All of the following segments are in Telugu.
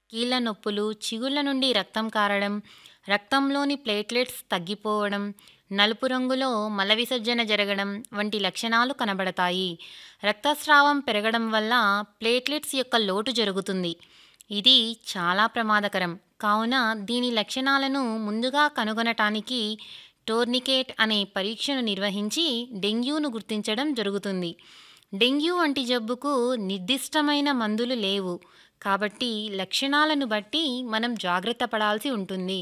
కీళ్ళ నొప్పులు చిగుళ్ళ నుండి రక్తం కారడం రక్తంలోని ప్లేట్లెట్స్ తగ్గిపోవడం నలుపు రంగులో మల విసర్జన జరగడం వంటి లక్షణాలు కనబడతాయి రక్తస్రావం పెరగడం వల్ల ప్లేట్లెట్స్ యొక్క లోటు జరుగుతుంది ఇది చాలా ప్రమాదకరం కావున దీని లక్షణాలను ముందుగా కనుగొనటానికి టోర్నికేట్ అనే పరీక్షను నిర్వహించి డెంగ్యూను గుర్తించడం జరుగుతుంది డెంగ్యూ వంటి జబ్బుకు నిర్దిష్టమైన మందులు లేవు కాబట్టి లక్షణాలను బట్టి మనం జాగ్రత్త పడాల్సి ఉంటుంది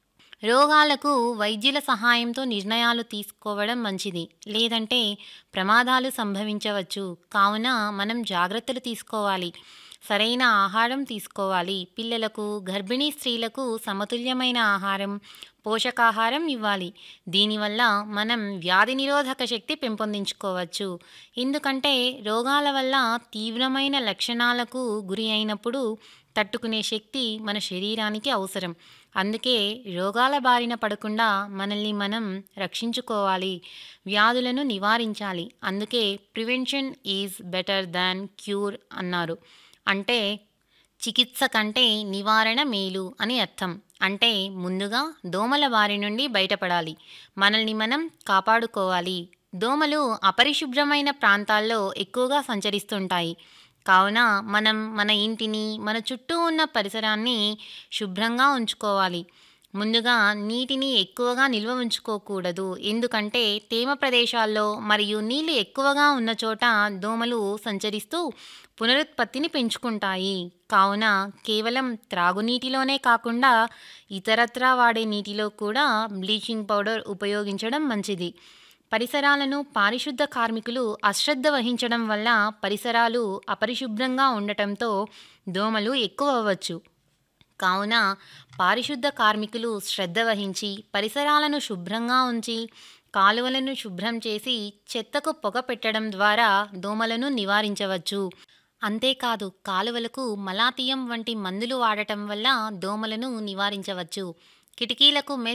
రోగాలకు వైద్యుల సహాయంతో నిర్ణయాలు తీసుకోవడం మంచిది లేదంటే ప్రమాదాలు సంభవించవచ్చు కావున మనం జాగ్రత్తలు తీసుకోవాలి సరైన ఆహారం తీసుకోవాలి పిల్లలకు గర్భిణీ స్త్రీలకు సమతుల్యమైన ఆహారం పోషకాహారం ఇవ్వాలి దీనివల్ల మనం వ్యాధి నిరోధక శక్తి పెంపొందించుకోవచ్చు ఎందుకంటే రోగాల వల్ల తీవ్రమైన లక్షణాలకు గురి అయినప్పుడు తట్టుకునే శక్తి మన శరీరానికి అవసరం అందుకే రోగాల బారిన పడకుండా మనల్ని మనం రక్షించుకోవాలి వ్యాధులను నివారించాలి అందుకే prevention is better than cure అన్నారు అంటే చికిత్స కంటే నివారణ మేలు అని అర్థం అంటే ముందుగా దోమల బారి నుండి బయటపడాలి మనల్ని మనం కాపాడుకోవాలి దోమలు అపరిశుభ్రమైన ప్రాంతాల్లో ఎక్కువగా సంచరిస్తుంటాయి కావున మనం మన ఇంటిని మన చుట్టూ ఉన్న పరిసరాన్ని శుభ్రంగా ఉంచుకోవాలి ముందుగా నీటిని ఎక్కువగా నిల్వ ఉంచుకోకూడదు ఎందుకంటే తేమ ప్రదేశాల్లో మరియు నీళ్లు ఎక్కువగా ఉన్న చోట దోమలు సంచరిస్తూ పునరుత్పత్తిని పెంచుకుంటాయి కావున కేవలం త్రాగునీటిలోనే కాకుండా ఇతరత్రా వాడే నీటిలో కూడా బ్లీచింగ్ పౌడర్ ఉపయోగించడం మంచిది పరిసరాలను పారిశుద్ధ కార్మికులు అశ్రద్ధ వహించడం వల్ల పరిసరాలు అపరిశుభ్రంగా ఉండటంతో దోమలు ఎక్కువ అవ్వచ్చు కావున పారిశుద్ధ కార్మికులు శ్రద్ధ వహించి పరిసరాలను శుభ్రంగా ఉంచి కాలువలను శుభ్రం చేసి చెత్తకు పొగ పెట్టడం ద్వారా దోమలను నివారించవచ్చు అంతేకాదు కాలువలకు మలాతియం వంటి మందులు వాడటం వల్ల దోమలను నివారించవచ్చు కిటికీలకు